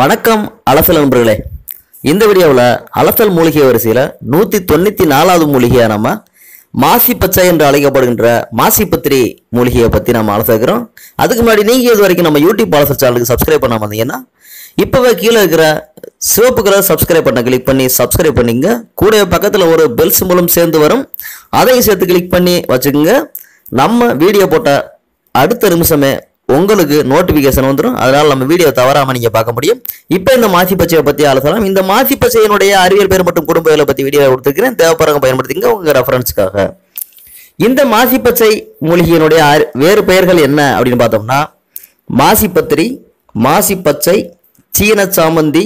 வணக்கம் அலசல் நண்பர்களே இந்த வீடியோவில் அலசல் மூலிகை வரிசையில் நூற்றி தொண்ணூற்றி நாலாவது மூலிகையாக நம்ம மாசி பச்சை என்று அழைக்கப்படுகின்ற மாசிப்பத்திரி மூலிகையை பற்றி நம்ம அலசிக்கிறோம் அதுக்கு முன்னாடி நீங்கள் இது வரைக்கும் நம்ம யூடியூப் அலசல் சேனலுக்கு சப்ஸ்கிரைப் பண்ணாம வந்தீங்கன்னா இப்போவே கீழே இருக்கிற சிவப்பு கலர் சப்ஸ்கிரைப் பண்ண கிளிக் பண்ணி சப்ஸ்கிரைப் பண்ணிங்க கூட பக்கத்தில் ஒரு பெல் சிம்பலும் சேர்ந்து வரும் அதையும் சேர்த்து கிளிக் பண்ணி வச்சுக்கோங்க நம்ம வீடியோ போட்ட அடுத்த நிமிஷமே உங்களுக்கு நோட்டிஃபிகேஷன் வந்துடும் அதனால் நம்ம வீடியோ தவறாமல் நீங்கள் பார்க்க முடியும் இப்போ இந்த மாசி பச்சையை பற்றி ஆலோசலாம் இந்த மாசி பச்சையினுடைய அறிவியல் பேர் மற்றும் குடும்ப வேலை பற்றி வீடியோ கொடுத்துருக்கிறேன் தேவைப்படுறவங்க பயன்படுத்திங்க உங்கள் ரெஃபரன்ஸ்க்காக இந்த மாசி பச்சை மூலிகையினுடைய அரி- வேறு பெயர்கள் என்ன அப்படின்னு பார்த்தோம்னா மாசிப்பத்திரி மாசி பச்சை சீன சாமந்தி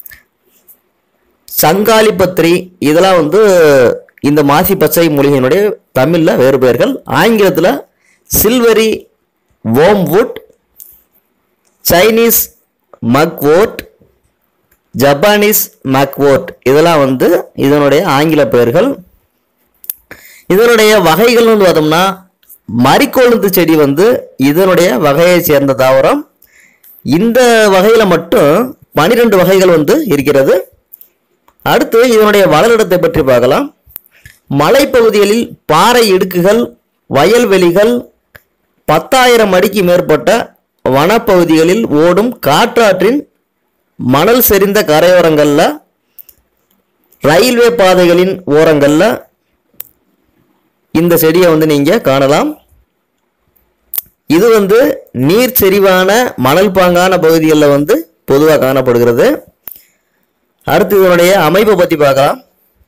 சங்காளி பத்திரி இதெல்லாம் வந்து இந்த மாசி பச்சை மூலிகையினுடைய தமிழில் வேறு பெயர்கள் ஆங்கிலத்தில் silvery wormwood Chinese mugwort Japanese mugwort இதெல்லாம் வந்து இதனுடைய ஆங்கில பெயர்கள் இதனுடைய வகைகள் வந்து பார்த்தோம்னா மரிக்கொழுந்து செடி வந்து இதனுடைய வகையை சேர்ந்த தாவரம் இந்த வகையில் மட்டும் பனிரெண்டு வகைகள் வந்து இருக்கிறது அடுத்து இதனுடைய வளரிடத்தை பற்றி பார்க்கலாம் மலைப்பகுதிகளில் பாறை இடுக்குகள் வயல்வெளிகள் பத்தாயிரம் அடிக்கு மேற்பட்ட வனப்பகுதிகளில் ஓடும் காற்றாற்றின் மணல் செறிந்த கரையோரங்களில் ரயில்வே பாதைகளின் ஓரங்களில் இந்த செடியை வந்து நீங்கள் காணலாம் இது வந்து நீர் செறிவான மணல் பாங்கான பகுதிகளில் வந்து பொதுவாக காணப்படுகிறது அடுத்து இதனுடைய அமைப்பை பற்றி பார்க்கலாம்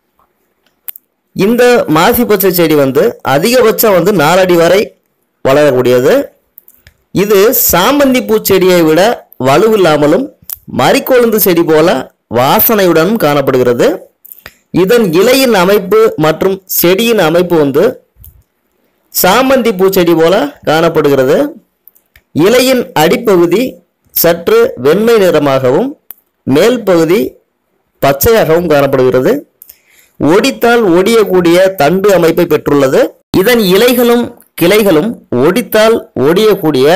இந்த மாசி பச்சை செடி வந்து அதிகபட்சம் வந்து நாலடி வரை வளரக்கூடியது இது சாமந்தி பூச்செடியை விட வலுவில்லாமலும் மரிக்கொழுந்து செடி போல வாசனையுடனும் காணப்படுகிறது இதன் இலையின் அமைப்பு மற்றும் செடியின் அமைப்பு வந்து சாமந்தி பூச்செடி போல காணப்படுகிறது இலையின் அடிப்பகுதி சற்று வெண்மை நிறமாகவும் மேல் பகுதி பச்சையாகவும் காணப்படுகிறது ஒடித்தால் ஒடியக்கூடிய தண்டு அமைப்பை பெற்றுள்ளது இதன் இலைகளும் கிளைகளும் ஒடித்தால் ஒடியக்கூடிய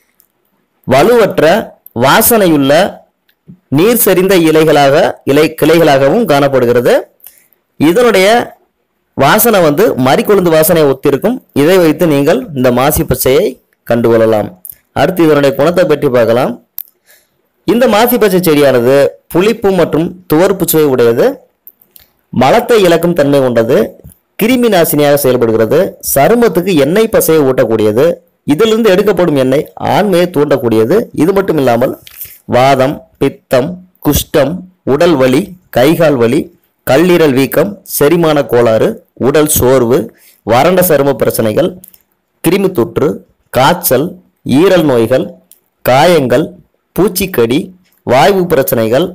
வலுவற்ற வாசனையுள்ள நீர் செறிந்த இலைகளாக இலை கிளைகளாகவும் காணப்படுகிறது இதனுடைய வாசனை வந்து மறிக்கொழுந்து வாசனை ஒத்திருக்கும் இதை வைத்து நீங்கள் இந்த மாசி பச்சையை கண்டுகொள்ளலாம் அடுத்து இதனுடைய குணத்தை பற்றி பார்க்கலாம் இந்த மாசி பச்சை செடியானது புளிப்பு மற்றும் துவர்ப்பு சுவை உடையது மலத்தை இழக்கும் தன்மை கொண்டது கிருமி நாசினியாக செயல்படுகிறது சருமத்துக்கு எண்ணெய் பசையை ஊட்டக்கூடியது இதிலிருந்து எடுக்கப்படும் எண்ணெய் ஆண்மையை தூண்டக்கூடியது இது மட்டும் இல்லாமல் வாதம் பித்தம் குஷ்டம் உடல் வலி கைகால் வலி கல்லீரல் வீக்கம் செரிமான கோளாறு உடல் சோர்வு வறண்ட சரும பிரச்சனைகள் கிருமி தொற்று காய்ச்சல் ஈரல் நோய்கள் காயங்கள் பூச்சிக்கடி வாய்வு பிரச்சனைகள்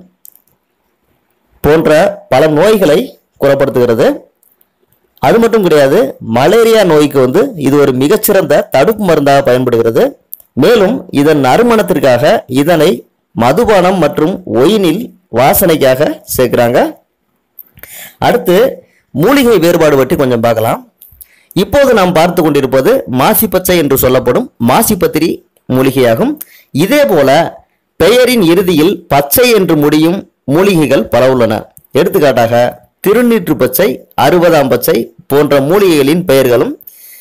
போன்ற பல நோய்களை குணப்படுத்துகிறது அது மட்டும் கிடையாது மலேரியா நோய்க்கு வந்து இது ஒரு மிகச்சிறந்த தடுப்பு மருந்தாக பயன்படுகிறது மேலும் இதன் நறுமணத்திற்காக இதனை மதுபானம் மற்றும் ஒயினில் வாசனைக்காக சேர்க்கிறாங்க அடுத்து மூலிகை வேறுபாடு பற்றி கொஞ்சம் பார்க்கலாம் இப்போது நாம் பார்த்து கொண்டிருப்பது மாசி பச்சை என்று சொல்லப்படும் மாசிப்பத்திரி மூலிகையாகும் இதே போல பெயரின் இறுதியில் பச்சை என்று முடியும் மூலிகைகள் பல உள்ளன எடுத்துக்காட்டாக திருநீற்று பச்சை அறுபதாம் பச்சை போன்ற மூலிகைகளின் பெயர்களும்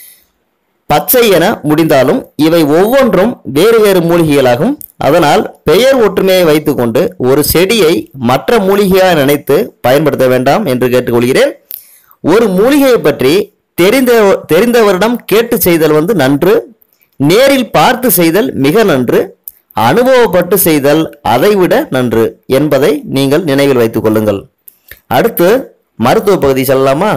பச்சை என முடிந்தாலும் இவை ஒவ்வொன்றும் வேறு வேறு மூலிகைகளாகும் அதனால் பெயர் ஒற்றுமையை வைத்துக்கொண்டு ஒரு செடியை மற்ற மூலிகையாக நினைத்து பயன்படுத்த வேண்டாம் என்று கேட்டுக்கொள்கிறேன் ஒரு மூலிகையை பற்றி தெரிந்த தெரிந்தவரிடம் கேட்டு செய்தல் வந்து நன்று நேரில் பார்த்து செய்தல் மிக நன்று அனுபவப்பட்டு செய்தல் அதைவிட நன்று என்பதை நீங்கள் நினைவில் வைத்துக் கொள்ளுங்கள் அடுத்து மருத்துவ பகுதி செல்லலாமா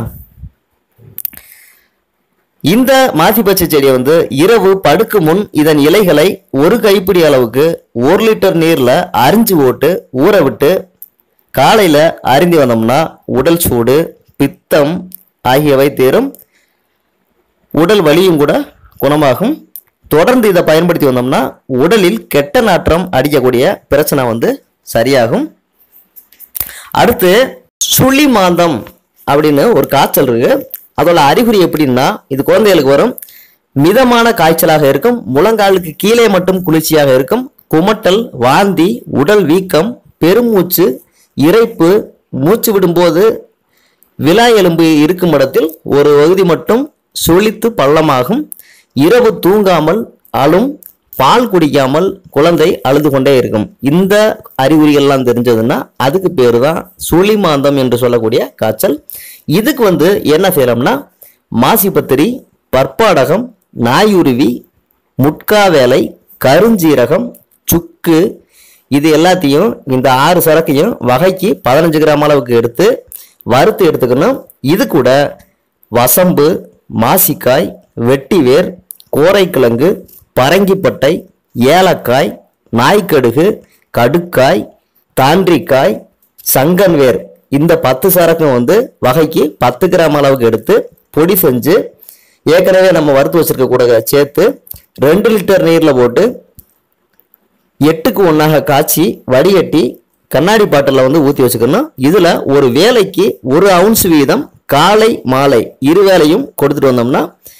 இந்த மாசிப்பச்சை செடியை வந்து இரவு படுக்கு முன் இதன் இலைகளை ஒரு கைப்பிடி அளவுக்கு ஒரு லிட்டர் நீர்ல அரிஞ்சு போட்டு ஊற விட்டு காலையில அருந்தி வந்தோம்னா உடல் சூடு பித்தம் ஆகியவை தீரும் உடல் வலியும் கூட குணமாகும் தொடர்ந்து இதை பயன்படுத்தி வந்தோம்னா உடலில் கெட்ட நாற்றம் அடிக்கக்கூடிய பிரச்சனை வந்து சரியாகும் அடுத்து சுழி மாந்தம் அப்படின்னு ஒரு காய்ச்சல் இருக்கு அதோட அறிகுறி எப்படின்னா இது குழந்தைகளுக்கு வரும் மிதமான காய்ச்சலாக இருக்கும் முழங்காலுக்கு கீழே மட்டும் குளிர்ச்சியாக இருக்கும் குமட்டல் வாந்தி உடல் வீக்கம் பெருமூச்சு இரைப்பு மூச்சு விடும்போது விலா எலும்பு இருக்கும் இடத்தில் ஒரு பகுதி மட்டும் சுழித்து பள்ளமாகும் இரவு தூங்காமல் அழும் பால் குடிக்காமல் குழந்தை அழுது கொண்டே இருக்கும் இந்த அறிகுறிகள்லாம் தெரிஞ்சதுன்னா அதுக்கு பேர் தான் சுழி மாந்தம் என்று சொல்லக்கூடிய காய்ச்சல் இதுக்கு வந்து என்ன செய்யலாம்னா மாசிப்பத்திரி பற்பாடகம் நாயுருவி முட்காவேலை கருஞ்சீரகம் சுக்கு இது எல்லாத்தையும் இந்த ஆறு சரக்கையும் வகைக்கு பதினஞ்சு கிராம் அளவுக்கு எடுத்து வறுத்து எடுத்துக்கணும் இது கூட வசம்பு மாசிக்காய் வெட்டிவேர் கோரைக்கிழங்கு பரங்கிப்பட்டை ஏலக்காய் நாய்க்கடுகு கடுக்காய் தாண்டிக்காய் சங்கன்வேர் இந்த பத்து சரக்கும் வந்து வகைக்கு பத்து கிராம் அளவுக்கு எடுத்து பொடி செஞ்சு ஏற்கனவே நம்ம வறுத்து வச்சிருக்க கூட சேர்த்து ரெண்டு லிட்டர் நீரில் போட்டு எட்டுக்கு ஒன்றாக காய்ச்சி வடிகட்டி கண்ணாடி பாட்டில் வந்து ஊற்றி வச்சுக்கணும் இதில் ஒரு வேலைக்கு ஒரு அவுன்ஸ் வீதம் காலை மாலை இரு வேளையும் கொடுத்துட்டு வந்தோம்னா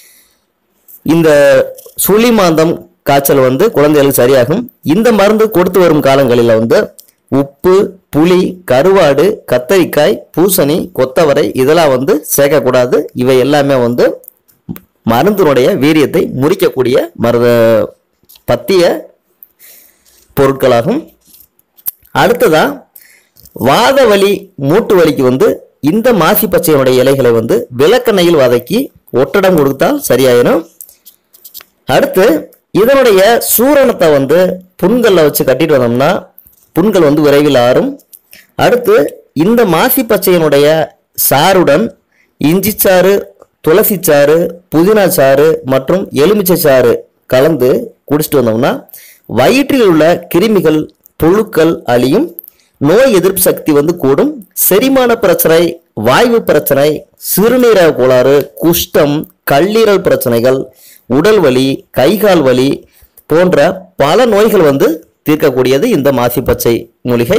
இந்த சுழி மாந்தம் காய்ச்சல் வந்து குழந்தைகளுக்கு சரியாகும் இந்த மருந்து கொடுத்து வரும் காலங்களில் வந்து உப்பு புளி கருவாடு கத்தரிக்காய் பூசணி கொத்தவரை இதெல்லாம் வந்து சேர்க்கக்கூடாது இவை எல்லாமே வந்து மருந்தினுடைய வீரியத்தை முறிக்கக்கூடிய மருத பத்திய பொருட்களாகும் அடுத்ததா வாத வலி மூட்டு வலிக்கு வந்து இந்த மாசி பச்சையினுடைய இலைகளை வந்து விளக்கெண்ணெயில் வதக்கி ஒட்டடம் கொடுத்தால் சரியாயிடும் அடுத்து இதனுடைய சூரணத்தை வந்து புண்களில் வச்சு கட்டிட்டு வந்தோம்னா புண்கள் வந்து விரைவில் ஆறும் அடுத்து இந்த மாசி பச்சையினுடைய சாறுடன் இஞ்சி சாறு துளசி சாறு புதினா சாறு மற்றும் எலுமிச்சை சாறு கலந்து குடிச்சிட்டு வந்தோம்னா வயிற்றில் உள்ள கிருமிகள் புழுக்கள் அழியும் நோய் எதிர்ப்பு சக்தி வந்து கூடும் செரிமான பிரச்சனை வாய்வு பிரச்சனை சிறுநீரக கோளாறு குஷ்டம் கல்லீரல் பிரச்சனைகள் உடல் வலி கைகால் வலி போன்ற பல நோய்கள் வந்து தீர்க்கக்கூடியது இந்த மாசி பச்சை மூலிகை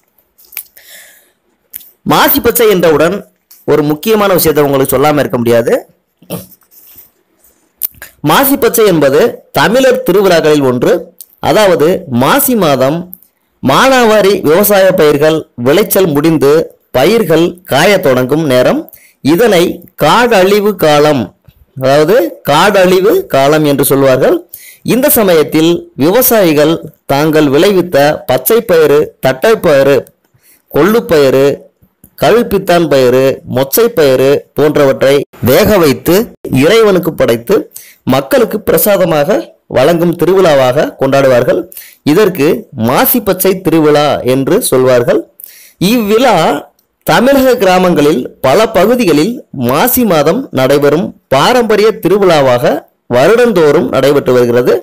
மாசி பச்சை என்றவுடன் ஒரு முக்கியமான விஷயத்தை உங்களுக்கு சொல்லாம இருக்க முடியாது மாசி பச்சை என்பது தமிழர் திருவிழாக்களில் ஒன்று அதாவது மாசி மாதம் மானாவாரி விவசாய பயிர்கள் விளைச்சல் முடிந்து பயிர்கள் காயத் தொடங்கும் நேரம் இதனை காடழிவு காலம் அதாவது காடழிவு காலம் என்று சொல்வார்கள் இந்த சமயத்தில் விவசாயிகள் தாங்கள் விளைவித்த பச்சை பயிறு தட்டைப்பயிறு கொள்ளுப்பயிறு கழுப்பித்தான் பயிறு மொச்சை பயிறு போன்றவற்றை வேக வைத்து இறைவனுக்கு படைத்து மக்களுக்கு பிரசாதமாக வழங்கும் திருவிழாவாக கொண்டாடுவார்கள் இதற்கு மாசி பச்சை திருவிழா என்று சொல்வார்கள் இவ்விழா தமிழக கிராமங்களில் பல பகுதிகளில் மாசி மாதம் நடைபெறும் பாரம்பரிய திருவிழாவாக வருடந்தோறும் நடைபெற்று வருகிறது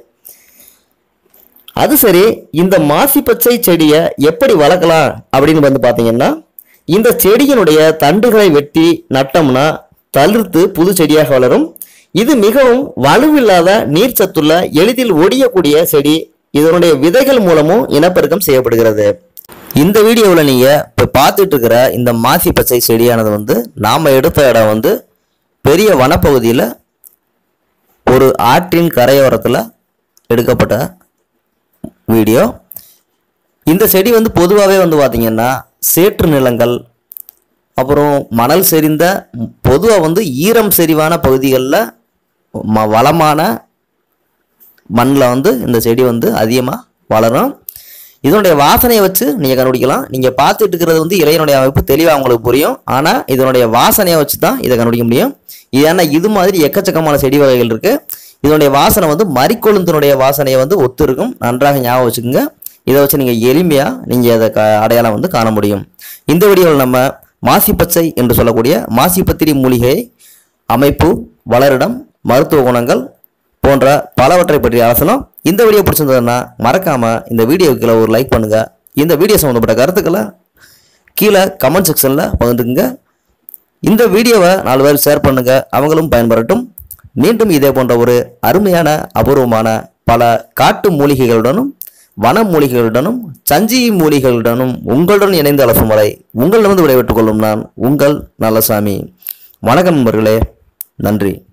அது சரி இந்த மாசி பச்சை செடியை எப்படி வளர்க்கலாம் அப்படின்னு வந்து பார்த்தீங்கன்னா இந்த செடியினுடைய தண்டுகளை வெட்டி நட்டோம்னா தளிர்த்து புது செடியாக வளரும் இது மிகவும் வலுவில்லாத நீர்ச்சத்துள்ள எளிதில் ஒடியக்கூடிய செடி இதனுடைய விதைகள் மூலமும் இனப்பெருக்கம் செய்யப்படுகிறது இந்த வீடியோவில் நீங்கள் இப்போ பார்த்துட்டு இருக்கிற இந்த மாசி பச்சை செடியானது வந்து நாம் எடுத்த இடம் வந்து பெரிய வனப்பகுதியில் ஒரு ஆற்றின் கரையோரத்தில் எடுக்கப்பட்ட வீடியோ இந்த செடி வந்து பொதுவாகவே வந்து பார்த்திங்கன்னா சேற்று நிலங்கள் அப்புறம் மணல் செறிந்த பொதுவாக வந்து ஈரம் செறிவான பகுதிகளில் ம வளமான மண்ணில் வந்து இந்த செடி வந்து அதிகமாக வளரும் இதனுடைய வாசனையை வச்சு நீங்கள் கண்டுபிடிக்கலாம் நீங்கள் பார்த்துட்டு இருக்கிறது வந்து இலையினுடைய அமைப்பு தெளிவாக உங்களுக்கு புரியும் ஆனால் இதனுடைய வாசனையை வச்சு தான் இதை கண்டுபிடிக்க முடியும் இது ஏன்னா இது மாதிரி எக்கச்சக்கமான செடி வகைகள் இருக்குது இதனுடைய வாசனை வந்து மறிக்கொழுந்தினுடைய வாசனையை வந்து ஒத்து இருக்கும் நன்றாக ஞாபகம் வச்சுக்கோங்க இதை வச்சு நீங்கள் எளிமையாக நீங்கள் அதை க அடையாளம் வந்து காண முடியும் இந்த வீடியோவில் நம்ம மாசிப்பச்சை என்று சொல்லக்கூடிய மாசிப்பத்திரி மூலிகை அமைப்பு வளரிடம் மருத்துவ குணங்கள் போன்ற பலவற்றை பற்றி ஆலோசனம் இந்த வீடியோ பிடிச்சிருந்ததுன்னா மறக்காம இந்த வீடியோவுக்கு கீழே ஒரு லைக் பண்ணுங்க இந்த வீடியோ சம்மந்தப்பட்ட கருத்துக்களை கீழே கமெண்ட் செக்ஷனில் பகிர்ந்துக்குங்க இந்த வீடியோவை நாலு பேர் ஷேர் பண்ணுங்க அவங்களும் பயன்பெறட்டும் மீண்டும் இதே போன்ற ஒரு அருமையான அபூர்வமான பல காட்டு மூலிகைகளுடனும் வன மூலிகைகளுடனும் சஞ்சீவி மூலிகைகளுடனும் உங்களுடன் இணைந்து அலசும் வரை உங்களிடமிருந்து விடைபெற்றுக் கொள்ளும் நான் உங்கள் நல்லசாமி வணக்கம் நண்பர்களே நன்றி